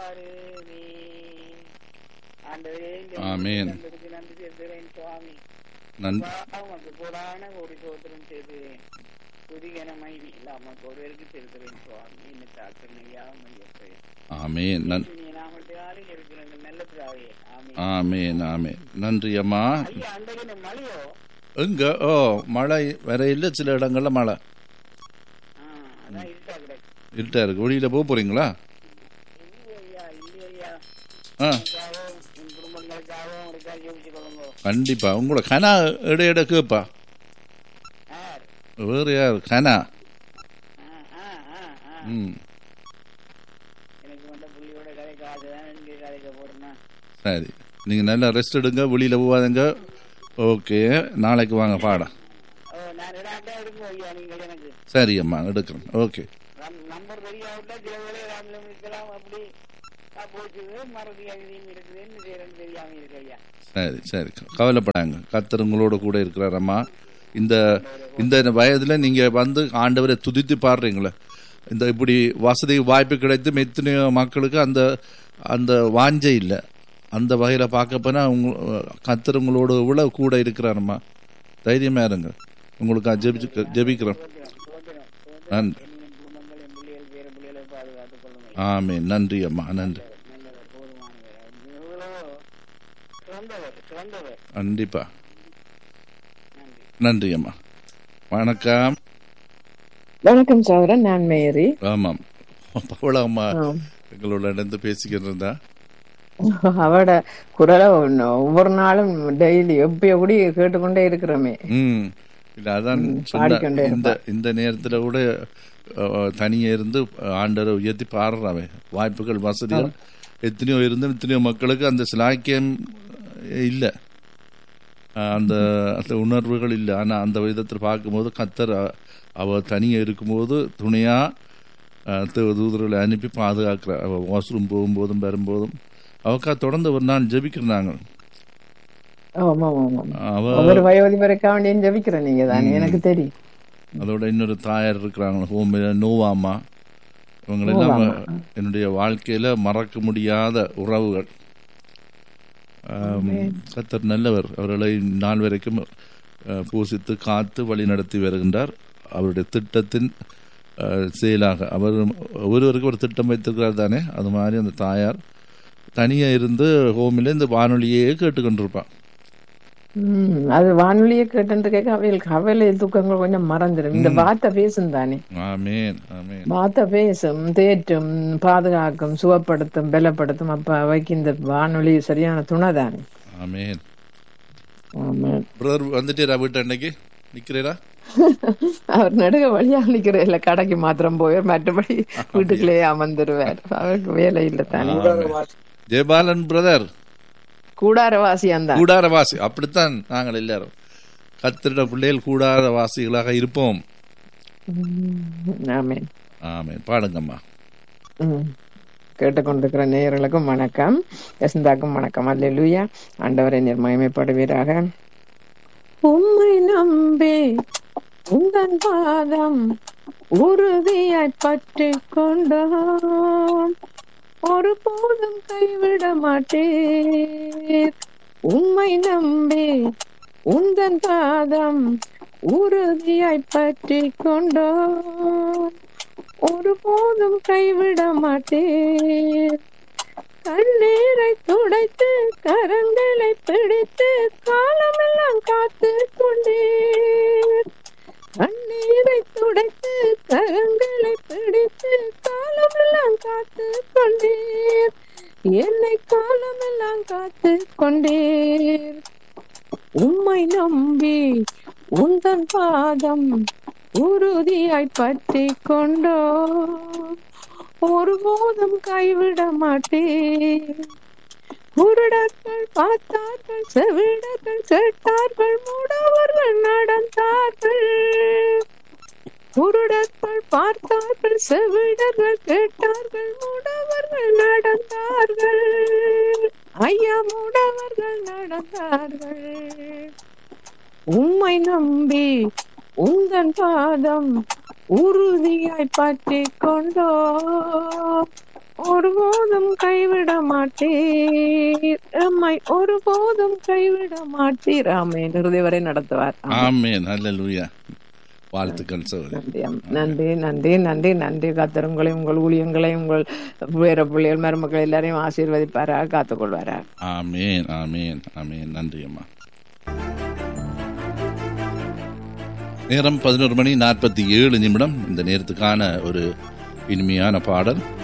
வாருமே ஆண்டவரே இந்த ஆமென். நன்றி நன்றி செலுத்துகிறேன் சுவாமி நன்றி உமக்கு கூடான கோடி சோத்திரம் செய்துகிறேன் புதிகன மைவி இல்லாமல் ஒருவருக்கு செலுத்துகிறேன் சுவாமி என்ன தாக்கணையாமல் இருக்கிறேன் ஆமேன் நன் நாமத்தாலே இருக்கிறேன் நல்ல பிதாவே ஆமென் ஆமேன் ஆமேன் நன்றி அம்மா ஐயா அன்றைக்கு மலையோ எங்க ஓ மழை வேற இல்லை சில இடங்கள்ல மழை ஆ, அதான் இருட்டா கிடக்கு இருட்டா இருக்கு வெளியில போக போறீங்களா இல்லையா இல்லையா ஆ உங்களுக்காகவும் உன் குடும்பங்களுக்காகவும் உங்களுக்காக ஜெபிச்சு கொள்ளுங்க கண்டிப்பா உங்களோட கனா எடை எடை கேப்பா ஆர் வேற யார் கனா ஆ ஆ ஆ ஆ ம் எனக்கு வந்த புள்ளியோட கதைக்கு அதுதான் இங்கே கதைக்க போறேன்னா சரி நீங்க நல்லா ரெஸ்ட் எடுங்க வெளியில போகாதங்க ஓகே நாளைக்கு வாங்க பாடம் ஓ நான் இடாட்டா இருக்கும் ஐயா நீங்கள் எனக்கு சரி அம்மா எடுக்கிறேன் ஓகே நம்- நம்பர் தெரியாவிட்டா சில வேலை ராமிலும் இருக்கலாம் அப்படி ஆ, போச்சுது மறதி அகதியும் இருக்குது என்ன செய்யறேன்னு தெரியாம இருக்கு ஐயா சரி சரி கவலைப்படாங்க கத்தர் உங்களோட கூட இருக்கிறார் அம்மா இந்த இந்த வயதுல நீங்க வந்து ஆண்டவரை துதித்து பாடுறீங்களே இந்த இப்படி வசதி வாய்ப்பு கிடைத்தும் எத்தனையோ மக்களுக்கு அந்த அந்த வாஞ்சை இல்லை அந்த வகையில பார்க்க போனா உங்க கத்தர் உங்களோட இவ்வளவு கூட இருக்கிறாரம்மா தைரியமா இருங்க உங்களுக்கு ஜெபிச்சு ஜெபிக்கிறோம் சோதனம் சோதனம் சோதனம் நன்றி என் குடும்பங்கள் என் பிள்ளைகள் பேர பிள்ளைகளை பாதுகாத்துக் கொள்ளுங்க ஆமே நன்றி அம்மா நன்றி நல்லவர் போதுமானவர் எவ்வளோ சிறந்தவர் சிறந்தவர் கண்டிப்பா நன்றி நன்றி அம்மா வணக்கம் வணக்கம் சௌரன் நான் மேரி ஆமாம் பவள அம்மா ஆம். எங்களோட நடந்து பேசிக்கிட்டு இருந்தா அவட குரலை ஒண்ணு- ஒவ்வொரு நாளும் டெய்லி எப்பயோ கூட கேட்டுக்கொண்டே இருக்கிறோமே ம் இல்ல அதான் சொன்ன பாடிக்கொண்டே இந்த இந்த நேரத்துல கூட அஹ், தனியே இருந்து ஆண்டரை உயர்த்தி பாடுறாவே வாய்ப்புகள் வசதிகள் எத்தனையோ இருந்து எத்தனையோ மக்களுக்கு அந்த சிலாக்கியம் இல்லை அந்த அந்த உணர்வுகள் இல்லை ஆனா அந்த விதத்தில் பார்க்கும்போது கத்தர் அ- அவ தனியே இருக்கும்போது துணையா அஹ், தூ- தூதர்களை அனுப்பி பாதுகாக்கிற அவ வாஷ்ரூம் போகும்போதும் வரும்போதும் அவக்கா தொடர்ந்து ஒரு நாள் ஜெபிக்கிறாங்க ஆமா ஆமா அவ ஒவ்வொரு வயோதிபருக்கா வேண்டியும் ஜபிக்கிறேன் நீங்க தானே எனக்கு தெரியும் அதோட இன்னொரு தாயார் இருக்கிறாங்க ஹோம் நோவாமா இவங்களெல்லாம் என்னுடைய வாழ்க்கையில மறக்க முடியாத உறவுகள் ஆம், கர்த்தர் நல்லவர் அவர்களை நாள் வரைக்கும் அஹ், பூசித்து காத்து வழி நடத்தி வருகின்றார் அவருடைய திட்டத்தின் அஹ், செயலாக அவர் ஒருவருக்கு ஒரு திட்டம் வைத்திருக்கிறார் தானே அது மாதிரி அந்த தாயார் தனியா இருந்து ஹோமில் இந்த வானொலியே கேட்டுக்கொண்டிருப்பான் உம் அது வானொலியை கேட்டு கேட்க அவைகளுக்கு கவலை துக்கங்கள் கொஞ்சம் மறந்துடும் இந்த வார்த்தை பேசும் தானே ஆமேன் ஆமேன் வார்த்தை பேசும் தேற்றும் பாதுகாக்கும் சுகப்படுத்தும் பலப்படுத்தும் அப்ப அவைக்கு இந்த வானொலி சரியான துணை தானே ஆமேன் ஆமா பிரதர் வந்துட்டேரா வீட்டு அன்னைக்கு நிக்கிறீரா அவர் நடுக வழியா நிக்கிற இல்ல கடைக்கு மாத்திரம் போய் மற்றபடி வீட்டுக்குள்ளேயே அமர்ந்துருவார் அவருக்கு வேலை இல்ல தானே ஜெயபாலன் பிரதர் கூடாரவாசியான் தான் கூடாரவாசி அப்படித்தான் நாங்கள் எல்லாரும் கத்திரிட பிள்ளைகள் கூடாரவாசிகளாக இருப்போம் ஆமேன் ஆமேன் பாடுங்கம்மா ம். கேட்டுக்கொண்டிருக்கிற நேயர்களுக்கும் வணக்கம் யசந்தாக்கும் வணக்கம் அல்லேலூயா ஆண்டவரை நிர்மயமைப்படுவீராக உம்மை நம்பி உந்தன் பாதம் உறுதியாய் பற்றி கொண்டோம் ஒருபோதும் கைவிட மாட்டீர் உம்மை நம்பி உந்தன் பாதம் உறுதியாய் பற்றி கொண்டோம் ஒருபோதும் கைவிட மாட்டேன் கண்ணீரை துடைத்து கரங்களை பிடித்து காலமெல்லாம் காத்து கொண்டேன் கண்ணீரை துடைத்து கரங்களை பிடித்து காலமெல்லாம் காத்து கொண்டேன் என்னை காலமெல்லாம் காத்து கொண்டேன் உம்மை நம்பி உந்தன் பாதம் உறுதியாய் பற்றி கொண்டோ ஒருபோதும் கைவிட மாட்டேன் குருடர்கள் பார்த்தார்கள் செவிடர்கள் கேட்டார்கள் மூடவர்கள் நடந்தார்கள் குருடர்கள் பார்த்தார்கள் செவிடர்கள் கேட்டார்கள் மூடவர்கள் நடந்தார்கள் ஐயா மூடவர்கள் நடந்தார்கள் உம்மை நம்பி உந்தன் பாதம் உறுதியாய் பற்றி கொண்டோ ஒருபோதும் கைவிட மாட்டீர் எம்மை ஒருபோதும் கைவிட மாட்டீர் ஆமென் இறுதி வரை நடத்துவார் ஆமென். ஆமேன் அல்லேலூயா வாழ்த்துக்கள் சோதரி நன்றி அம்- நன்றி நன்றி நன்றி நன்றி கத்தர் உங்களை உங்கள் ஊழியங்களை உங்கள் வேற பிள்ளைகள் மருமக்கள் எல்லாரையும் ஆசீர்வதிப்பாராக காத்துக்கொள்வாராக ஆமேன் ஆமேன் ஆமேன் நன்றி அம்மா நேரம் பதினோரு மணி நாற்பத்தி ஏழு நிமிடம் இந்த நேரத்துக்கான ஒரு இனிமையான பாடல்